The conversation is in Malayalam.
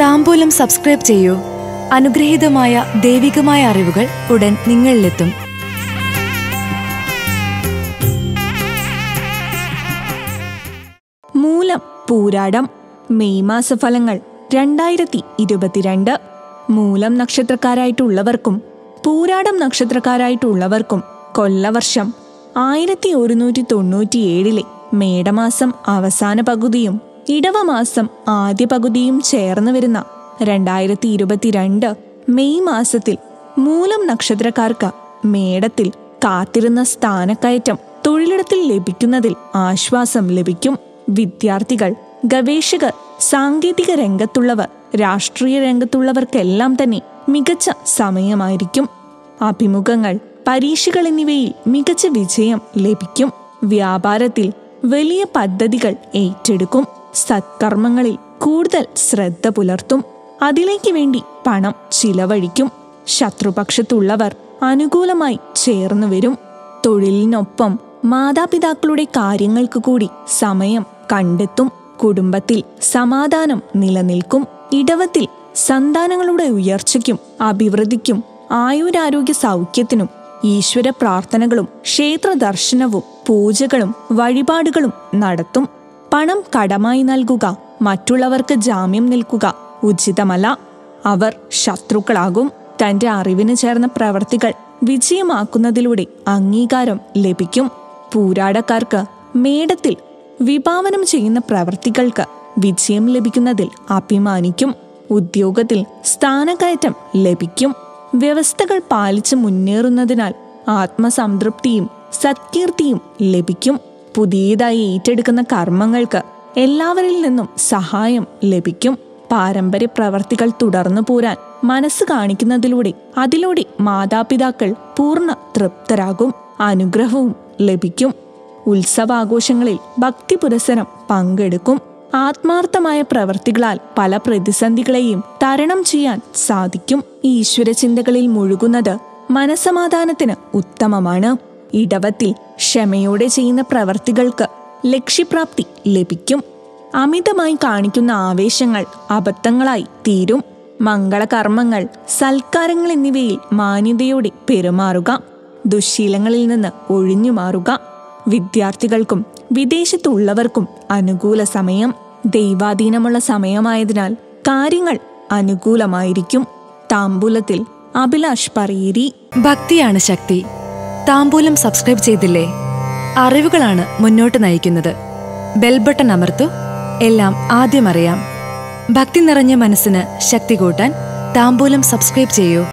താമ്പൂലം സബ്സ്ക്രൈബ് ചെയ്യൂ അനുഗ്രഹീതമായ ദൈവികമായ അറിവുകൾ ഉടൻ നിങ്ങളിലെത്തും മൂലം പൂരാടം മെയ് മാസഫലങ്ങൾ രണ്ടായിരത്തി ഇരുപത്തിരണ്ട് മൂലം നക്ഷത്രക്കാരായിട്ടുള്ളവർക്കും പൂരാടം നക്ഷത്രക്കാരായിട്ടുള്ളവർക്കും കൊല്ലവർഷം ആയിരത്തി ഒരുന്നൂറ്റി തൊണ്ണൂറ്റിയേഴിലെ മേടമാസം അവസാന പകുതിയും ഇടവമാസം ആദ്യ പകുതിയും ചേർന്ന് വരുന്ന രണ്ടായിരത്തി ഇരുപത്തിരണ്ട് മെയ് മാസത്തിൽ മൂലം നക്ഷത്രക്കാർക്ക് മേടത്തിൽ കാത്തിരുന്ന സ്ഥാനക്കയറ്റം തൊഴിലിടത്തിൽ ലഭിക്കുന്നതിൽ ആശ്വാസം ലഭിക്കും വിദ്യാർത്ഥികൾ ഗവേഷകർ സാങ്കേതിക രംഗത്തുള്ളവർ രാഷ്ട്രീയ രംഗത്തുള്ളവർക്കെല്ലാം തന്നെ മികച്ച സമയമായിരിക്കും അഭിമുഖങ്ങൾ പരീക്ഷകൾ എന്നിവയിൽ മികച്ച വിജയം ലഭിക്കും വ്യാപാരത്തിൽ വലിയ പദ്ധതികൾ ഏറ്റെടുക്കും സത്കർമ്മങ്ങളിൽ കൂടുതൽ ശ്രദ്ധ പുലർത്തും അതിലേക്ക് വേണ്ടി പണം ചിലവഴിക്കും ശത്രുപക്ഷത്തുള്ളവർ അനുകൂലമായി ചേർന്നു വരും തൊഴിലിനൊപ്പം മാതാപിതാക്കളുടെ കാര്യങ്ങൾക്ക് കൂടി സമയം കണ്ടെത്തും കുടുംബത്തിൽ സമാധാനം നിലനിൽക്കും ഇടവത്തിൽ സന്താനങ്ങളുടെ ഉയർച്ചയ്ക്കും അഭിവൃദ്ധിക്കും ആയുരാരോഗ്യ സൗഖ്യത്തിനും ഈശ്വര പ്രാർത്ഥനകളും ക്ഷേത്ര ദർശനവും പൂജകളും വഴിപാടുകളും നടത്തും പണം കടമായി നൽകുക മറ്റുള്ളവർക്ക് ജാമ്യം നിൽക്കുക ഉചിതമല്ല അവർ ശത്രുക്കളാകും തന്റെ അറിവിന് ചേർന്ന പ്രവർത്തികൾ വിജയമാക്കുന്നതിലൂടെ അംഗീകാരം ലഭിക്കും പൂരാടക്കാർക്ക് മേടത്തിൽ വിഭാവനം ചെയ്യുന്ന പ്രവർത്തികൾക്ക് വിജയം ലഭിക്കുന്നതിൽ അഭിമാനിക്കും ഉദ്യോഗത്തിൽ സ്ഥാനക്കയറ്റം ലഭിക്കും വ്യവസ്ഥകൾ പാലിച്ച് മുന്നേറുന്നതിനാൽ ആത്മസംതൃപ്തിയും സത്കീർത്തിയും ലഭിക്കും പുതിയതായി ഏറ്റെടുക്കുന്ന കർമ്മങ്ങൾക്ക് എല്ലാവരിൽ നിന്നും സഹായം ലഭിക്കും പാരമ്പര്യ പ്രവർത്തികൾ തുടർന്നു പോരാൻ മനസ്സ് കാണിക്കുന്നതിലൂടെ അതിലൂടെ മാതാപിതാക്കൾ പൂർണ്ണ തൃപ്തരാകും അനുഗ്രഹവും ലഭിക്കും ഉത്സവാഘോഷങ്ങളിൽ ഭക്തി പുരസരം പങ്കെടുക്കും ആത്മാർത്ഥമായ പ്രവർത്തികളാൽ പല പ്രതിസന്ധികളെയും തരണം ചെയ്യാൻ സാധിക്കും ഈശ്വര ചിന്തകളിൽ മുഴുകുന്നത് മനസമാധാനത്തിന് ഉത്തമമാണ് ഇടവത്തിൽ ക്ഷമയോടെ ചെയ്യുന്ന പ്രവർത്തികൾക്ക് ലക്ഷ്യപ്രാപ്തി ലഭിക്കും അമിതമായി കാണിക്കുന്ന ആവേശങ്ങൾ അബദ്ധങ്ങളായി തീരും മംഗളകർമ്മങ്ങൾ സൽക്കാരങ്ങൾ എന്നിവയിൽ മാന്യതയോടെ പെരുമാറുക ദുശ്ശീലങ്ങളിൽ നിന്ന് ഒഴിഞ്ഞു മാറുക വിദ്യാർത്ഥികൾക്കും വിദേശത്തുള്ളവർക്കും അനുകൂല സമയം ദൈവാധീനമുള്ള സമയമായതിനാൽ കാര്യങ്ങൾ അനുകൂലമായിരിക്കും താമ്പൂലത്തിൽ അഭിലാഷ് പറയേരി ഭക്തിയാണ് ശക്തി താമ്പൂലം സബ്സ്ക്രൈബ് ചെയ്തില്ലേ അറിവുകളാണ് മുന്നോട്ട് നയിക്കുന്നത് ബെൽബട്ടൺ അമർത്തു എല്ലാം ആദ്യം അറിയാം ഭക്തി നിറഞ്ഞ മനസ്സിന് ശക്തി കൂട്ടാൻ താമ്പൂലം സബ്സ്ക്രൈബ് ചെയ്യൂ